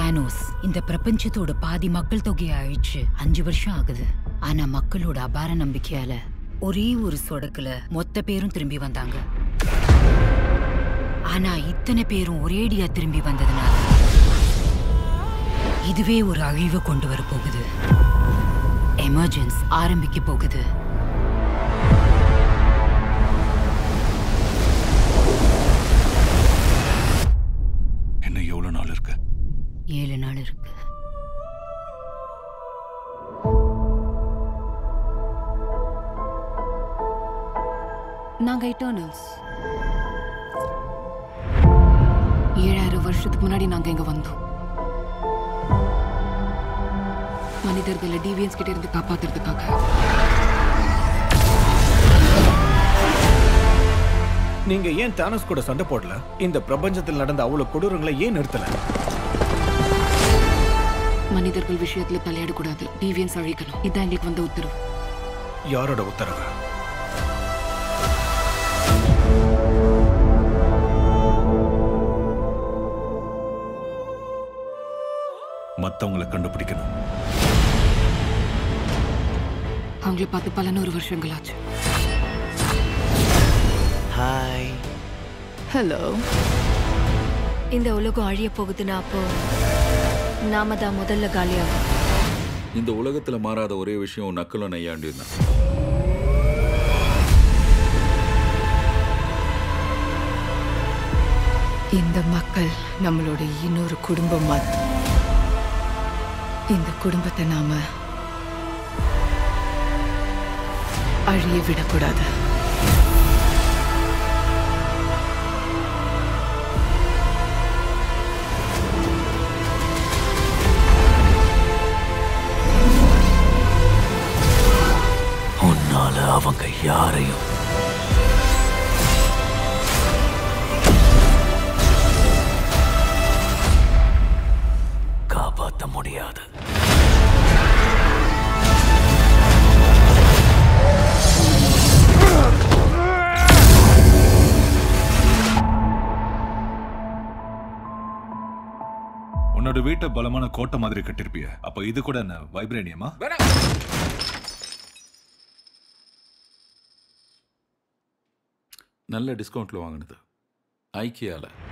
Thanos இந்த பிரபஞ்சத்தோட பாதி மக்கள் தொகையை அழிச்சு அஞ்சு வருஷம் ஆகுது ஆனா மக்களோட அபார நம்பிக்கையால ஒரே ஒரு சொடக்குல மொத்த பேரும் திரும்பி வந்தாங்க ஆனா இத்தனை பேரும் ஒரேடியா திரும்பி வந்ததுனால இதுவே ஒரு அழிவு கொண்டு வர போகுது எமர்ஜென்ஸ் ஆரம்பிக்க போகுது இன்னும் எவ்வளவு நாள் இருக்கு ஏழு நாள் இருக்கு நாங்க இட்டர்னல்ஸ் ஏழாயிரம் வருஷத்துக்கு முன்னாடி நாங்க இங்க வந்தோம் மனிதர்களை டிவியன்ஸ் கிட்ட இருந்து காப்பாத்துறதுக்காக நீங்க ஏன் தானஸ் கூட சண்டை போடல இந்த பிரபஞ்சத்தில் நடந்த அவ்வளவு கொடூரங்களை ஏன் நிறுத்தல மனிதர்கள் விஷயத்துல தலையிடக்கூடாது டிவியன்ஸ் அழிக்கணும் இதான் எங்களுக்கு வந்த உத்தரவு யாரோட உத்தரவு மத்தவங்களை கண்டுபிடிக்கணும் அவங்கள பார்த்து பல நூறு வருஷங்கள் ஆச்சு ஹாய் ஹலோ இந்த உலகம் அழிய போகுதுன்னா அப்போ நாம தான் முதல்ல காலியாகும் இந்த உலகத்துல மாறாத ஒரே விஷயம் நக்கலும் நையாண்டியும் தான் இந்த மக்கள் நம்மளோட இன்னொரு குடும்பம் மாதிரி இந்த குடும்பத்தை நாம அழிய விடக்கூடாது உன்னால அவங்க யாரையும் காப்பாற்ற முடியாது உன்னோட வீட்டை பலமான கோட்டை மாதிரி கட்டிருப்பிய அப்ப இது கூட என்ன வைப்ரேனியமா நல்ல டிஸ்கவுண்ட்ல வாங்கினது ஐக்கியால